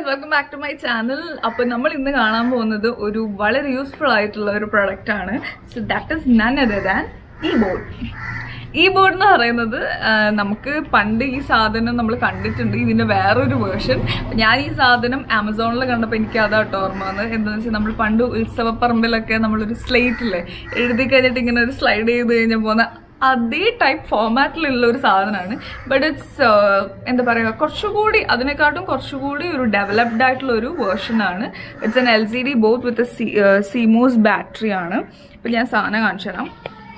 welcome back to my channel അപ്പൊ നമ്മൾ ഇന്ന് കാണാൻ പോകുന്നത് ഒരു വളരെ യൂസ്ഫുൾ ആയിട്ടുള്ള ഒരു പ്രൊഡക്റ്റ് ആണ് so that is none other than ഈ ബോർഡ് ഈ ബോർഡ് എന്ന് പറയുന്നത് ആ, നമുക്ക് പണ്ട് ഈ സാധനം നമ്മൾ കണ്ടിട്ടുണ്ട് ഇതിന്റെ വേറൊരു വേർഷൻ ഞാൻ ഈ സാധനം ആമസോണിൽ കണ്ടപ്പോൾ എനിക്ക് അതാട്ടോ ഓർമ്മ വന്നത് എന്താണെന്ന് വെച്ചാൽ നമ്മൾ പണ്ട് ഉത്സവപ്പറമ്പിലൊക്കെ നമ്മളൊരു സ്ലേറ്റില്ലേ എഴുതി കഴിഞ്ഞിട്ട് ഇങ്ങനെ ഒരു സ്ലൈഡ് ചെയ്ത് കഴിഞ്ഞാൽ പോകുന്ന അതേ ടൈപ്പ് ഫോമാറ്റിലുള്ള ഒരു സാധനമാണ് ബട്ട് ഇറ്റ്സ് എന്താ പറയുക കുറച്ചുകൂടി അതിനെക്കാട്ടും കുറച്ചുകൂടി ഒരു ഡെവലപ്ഡ് ആയിട്ടുള്ള ഒരു വേർഷൻ ആണ് it's an L C D both with CMOS battery ആണ് ഇപ്പം ഞാൻ സാധനം കാണിച്ചു തരാം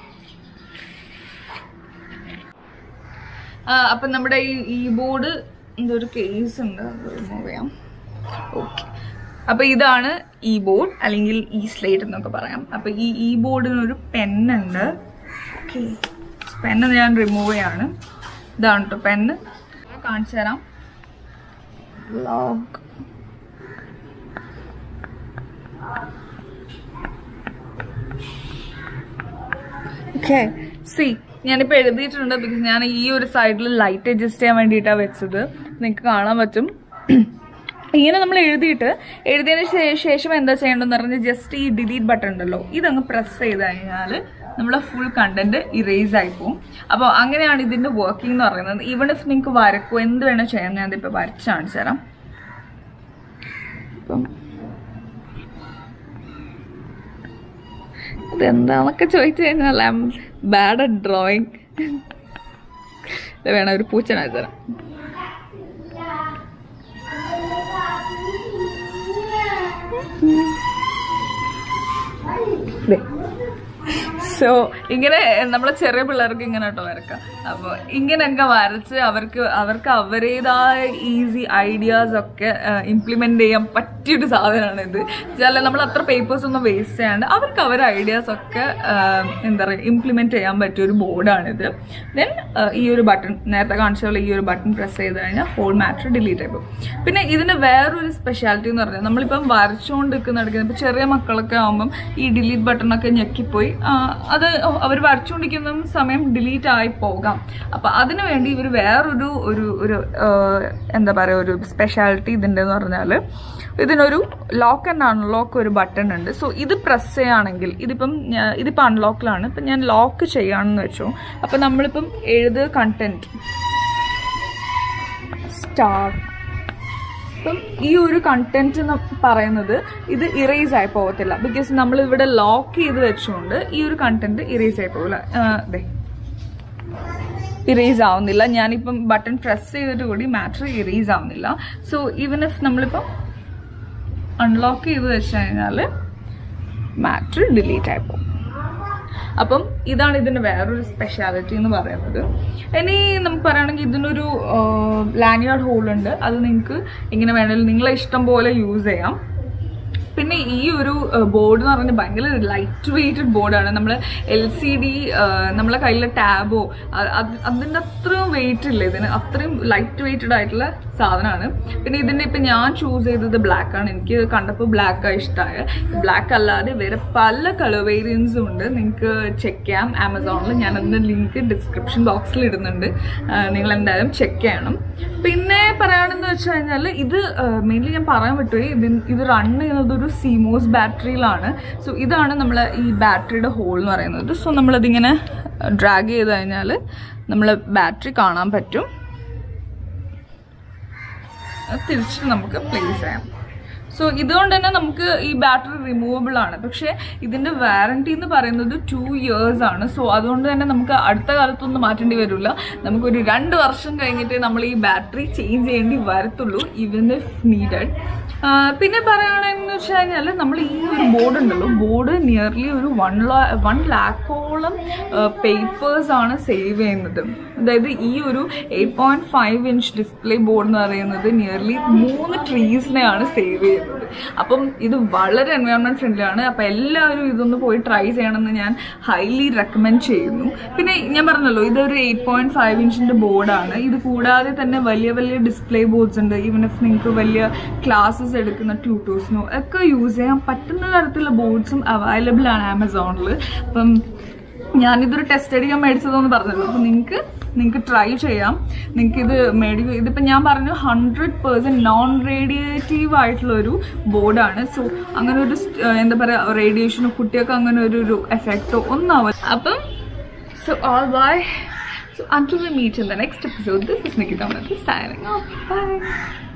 ആ, അപ്പം നമ്മുടെ ഈ ഈ ബോർഡ് എന്തൊരു കേസ് ഉണ്ട് റിമൂവ് ചെയ്യാം ഓക്കെ അപ്പൊ ഇതാണ് ഈ ബോർഡ് അല്ലെങ്കിൽ ഈ സ്ലേറ്റ് എന്നൊക്കെ പറയാം അപ്പൊ ഈ ഈ ബോർഡിനൊരു പെന്നുണ്ട് ഓക്കെ പെന്ന് ഞാൻ റിമൂവ് ചെയ്യാണ് ഇതാണ് കേട്ടോ പെന്ന് കാണിച്ചു തരാം ലോക്ക് ഓക്കെ സി ഞാനിപ്പോൾ എഴുതിയിട്ടുണ്ട് ബിക്കോസ് ഞാൻ ഈ ഒരു സൈഡിൽ ലൈറ്റ് അഡ്ജസ്റ്റ് ചെയ്യാൻ വേണ്ടിയിട്ടാണ് വെച്ചത് നിങ്ങൾക്ക് കാണാൻ പറ്റും ഇങ്ങനെ നമ്മൾ എഴുതിയിട്ട് എഴുതിയതിന് ശേ- ശേഷം എന്താ ചെയ്യേണ്ടതെന്ന് പറഞ്ഞാൽ ജസ്റ്റ് ഈ ഡിലീറ്റ് ബട്ടൺ ഉണ്ടല്ലോ ഇതങ്ങ് പ്രസ് ചെയ്ത് കഴിഞ്ഞാൽ നമ്മളെ ഫുൾ കണ്ടന്റ് ഇറേസ് ആയി പോകും അപ്പോൾ അങ്ങനെയാണ് ഇതിന്റെ വർക്കിംഗ് എന്ന് പറയുന്നത് ഈവൺ ഇഫ് നിങ്ങൾക്ക് വരക്കോ എന്ത് വേണോ ചെയ്യാം ഞാൻ ഇതിപ്പോൾ വരച്ച് കാണിച്ചു തരാം ഇപ്പം ഇതെന്താന്നൊക്കെ ചോദിച്ചു കഴിഞ്ഞാൽ I am bad at drawing വേണം ഒരു പൂച്ചനായി തരാം സോ ഇങ്ങനെ നമ്മളെ ചെറിയ പിള്ളേർക്ക് ഇങ്ങനെ കേട്ടോ വരക്കാം അപ്പോൾ ഇങ്ങനെയൊക്കെ വരച്ച് അവർക്ക് അവർക്ക് അവരുടേതായ ഈസി ഐഡിയാസ് ഒക്കെ ഇംപ്ലിമെന്റ് ചെയ്യാൻ പറ്റിയൊരു സാധനമാണ് ഇത് ചില നമ്മൾ അത്ര പേപ്പേഴ്സ് ഒന്നും വേസ്റ്റ് ചെയ്യാണ്ട് അവർക്ക് അവരുടെ ഐഡിയാസ് ഒക്കെ ആ, എന്താ പറയുക ഇംപ്ലിമെന്റ് ചെയ്യാൻ പറ്റിയ ഒരു ബോർഡാണിത് ദെൻ ഈ ഒരു ബട്ടൺ നേരത്തെ കാണിച്ച പോലെ ഈ ഒരു ബട്ടൺ പ്രസ് ചെയ്ത് കഴിഞ്ഞാൽ ഹോൾ മാറ്റർ ഡിലീറ്റ് ആയി പോകും പിന്നെ ഇതിന് വേറൊരു സ്പെഷ്യാലിറ്റി എന്ന് പറഞ്ഞാൽ നമ്മളിപ്പം വരച്ചുകൊണ്ട് നിൽക്കുന്ന ഇപ്പം ചെറിയ മക്കളൊക്കെ ആകുമ്പം ഈ ഡിലീറ്റ് ബട്ടണൊക്കെ ഞെക്കിപ്പോയി ആ, അത് അവർ വരച്ചുകൊണ്ടിരിക്കുന്ന സമയം ഡിലീറ്റ് ആയി പോകാം അപ്പം അതിനു വേണ്ടി ഇവർ വേറൊരു ഒരു ഒരു ആ, എന്താ പറയുക ഒരു സ്പെഷ്യാലിറ്റി ഇതിൻ്റെ എന്ന് പറഞ്ഞാൽ ഇതിനൊരു ലോക്ക് ആൻഡ് അൺലോക്ക് ഒരു ബട്ടൺ ഉണ്ട് സോ ഇത് പ്രസ് ചെയ്യുകയാണെങ്കിൽ ഇതിപ്പം ഞാ- ഇതിപ്പം അൺലോക്കിലാണ് ഇപ്പം ഞാൻ ലോക്ക് ചെയ്യുകയാണെന്ന് വെച്ചോ അപ്പം നമ്മളിപ്പം എഴുതുക കണ്ടന്റ് സ്റ്റാർ അപ്പം ഈ ഒരു കണ്ടന്റ് എന്ന് പറയുന്നത് ഇത് ഇറേസ് ആയി പോകത്തില്ല ബിക്കോസ് നമ്മൾ ഇവിടെ ലോക്ക് ചെയ്ത് വെച്ചുകൊണ്ട് ഈ ഒരു കണ്ടന്റ് ഇറേസ് ആയി പോകില്ല അതെ ഇറേസ് ആവുന്നില്ല ഞാനിപ്പം ബട്ടൺ പ്രസ് ചെയ്തിട്ട് കൂടി മാറ്റർ ഇറേസ് ആവുന്നില്ല സോ ഈവൻ ഇഫ് നമ്മളിപ്പം അൺലോക്ക് ചെയ്ത് വെച്ച് കഴിഞ്ഞാൽ മാറ്റർ ഡിലീറ്റ് ആയി പോകും അപ്പം ഇതാണ് ഇതിന്റെ വേറൊരു സ്പെഷ്യാലിറ്റി എന്ന് പറയുന്നത് ഇനി നമുക്ക് പറയുകയാണെങ്കിൽ ഇതിനൊരു ലാനിയാർഡ് ഹോൾ ഉണ്ട് അത് നിങ്ങൾക്ക് എങ്ങനെ വേണമെങ്കിലും നിങ്ങളെ ഇഷ്ടം പോലെ യൂസ് ചെയ്യാം പിന്നെ ഈ ഒരു ബോർഡ് എന്ന് പറഞ്ഞാൽ ഭയങ്കര ലൈറ്റ് വെയ്റ്റഡ് ബോർഡാണ് നമ്മൾ എൽ സി ഡി നമ്മളെ കയ്യിലെ ടാബോ അതിൻ്റെ അത്രയും വെയിറ്റ് ഇല്ല ഇതിന് അത്രയും ലൈറ്റ് വെയ്റ്റഡ് ആയിട്ടുള്ള സാധനമാണ് പിന്നെ ഇതിൻ്റെ ഇപ്പം ഞാൻ ചൂസ് ചെയ്തത് ബ്ലാക്ക് ആണ് എനിക്ക് കണ്ടപ്പോൾ ബ്ലാക്ക് ഇഷ്ടമായ ബ്ലാക്ക് അല്ലാതെ വേറെ പല കളർ വേരിയൻസും ഉണ്ട് നിങ്ങൾക്ക് ചെക്ക് ചെയ്യാം ആമസോണിൽ ഞാൻ അതിൻ്റെ ലിങ്ക് ഡിസ്ക്രിപ്ഷൻ ബോക്സിൽ ഇടുന്നുണ്ട് നിങ്ങൾ എന്തായാലും ചെക്ക് ചെയ്യണം പിന്നെ പറയുകയാണെന്ന് വെച്ച് കഴിഞ്ഞാൽ ഇത് മെയിൻലി ഞാൻ പറയാൻ പറ്റുമോ ഇത് ഇത് റൺ ചെയ്യുന്നത് ഒരു സീമോസ് ബാറ്ററിയിലാണ് സോ ഇതാണ് നമ്മൾ ഈ ബാറ്ററിയുടെ ഹോൾ എന്ന് പറയുന്നത് സോ നമ്മളതിങ്ങനെ ഡ്രാഗ് ചെയ്ത് കഴിഞ്ഞാൽ നമ്മൾ ബാറ്ററി കാണാൻ പറ്റും അത് തിരിച്ചിട്ട് നമുക്ക് പ്ലേസ് ചെയ്യാം സോ ഇതുകൊണ്ട് തന്നെ നമുക്ക് ഈ ബാറ്ററി റിമൂവബിൾ ആണ് പക്ഷേ ഇതിന്റെ വാറണ്ടി എന്ന് പറയുന്നത് ടു ഇയേഴ്സ് ആണ് സോ അതുകൊണ്ട് തന്നെ നമുക്ക് അടുത്ത കാലത്തൊന്നും മാറ്റേണ്ടി വരില്ല നമുക്കൊരു രണ്ട് വർഷം കഴിഞ്ഞിട്ട് നമ്മൾ ഈ ബാറ്ററി ചേഞ്ച് ചെയ്യേണ്ടി വരത്തുള്ളൂ ഈവൻ ഇഫ് നീഡഡ് പിന്നെ പറയുകയാണെന്ന് വെച്ച് കഴിഞ്ഞാൽ നമ്മൾ ഈ ഒരു ബോർഡ് ഉണ്ടല്ലോ ബോർഡ് നിയർലി ഒരു വൺ ലാ വൺ ലാക്കോളം പേപ്പേഴ്സ് ആണ് സേവ് ചെയ്യുന്നത് അതായത് ഈ ഒരു eight point five inch display board എന്ന് പറയുന്നത് നിയർലി മൂന്ന് ട്രീസിനെയാണ് സേവ് ചെയ്യുന്നത് അപ്പം ഇത് വളരെ എൻവയോൺമെന്റ് ഫ്രണ്ട്ലി ആണ് അപ്പം എല്ലാവരും ഇതൊന്ന് പോയി ട്രൈ ചെയ്യണമെന്ന് ഞാൻ ഹൈലി റെക്കമെൻഡ് ചെയ്യുന്നു പിന്നെ ഞാൻ പറഞ്ഞല്ലോ ഇതൊരു എയ്റ്റ് പോയിന്റ് ഫൈവ് ഇഞ്ചിന്റെ ബോർഡാണ് ഇത് കൂടാതെ തന്നെ വലിയ വലിയ ഡിസ്പ്ലേ ബോർഡ്സ് ഉണ്ട് ഈവൻ ഇഫ് നിങ്ങൾക്ക് വലിയ ക്ലാസ്സസ് എടുക്കുന്ന ട്യൂട്ടേഴ്സിനോ ഒക്കെ യൂസ് ചെയ്യാൻ പറ്റുന്ന തരത്തിലുള്ള ബോർഡ്സും അവൈലബിൾ ആണ് ആമസോണിൽ അപ്പം ഞാനിതൊരു ടെസ്റ്റ് അടിക്കാൻ മേടിച്ചതെന്ന് പറഞ്ഞല്ലോ അപ്പോൾ നിങ്ങൾക്ക് നിങ്ങൾക്ക് ട്രൈ ചെയ്യാം നിങ്ങൾക്ക് ഇത് മേടിക്കും ഇതിപ്പോൾ ഞാൻ പറഞ്ഞു ഹൺഡ്രഡ് പേഴ്സൻറ്റ് നോൺ റേഡിയേറ്റീവ് ആയിട്ടുള്ള ഒരു ബോർഡാണ് സോ അങ്ങനെ ഒരു സ്റ്റ്- ഏഹ് എന്താ പറയുക റേഡിയേഷനോ കുട്ടികൾക്ക് അങ്ങനെ ഒരു ഒരു എഫക്റ്റോ ഒന്നും ആവില്ല അപ്പം so all bye so until we meet in the next episode this is Nikita Mehta signing off bye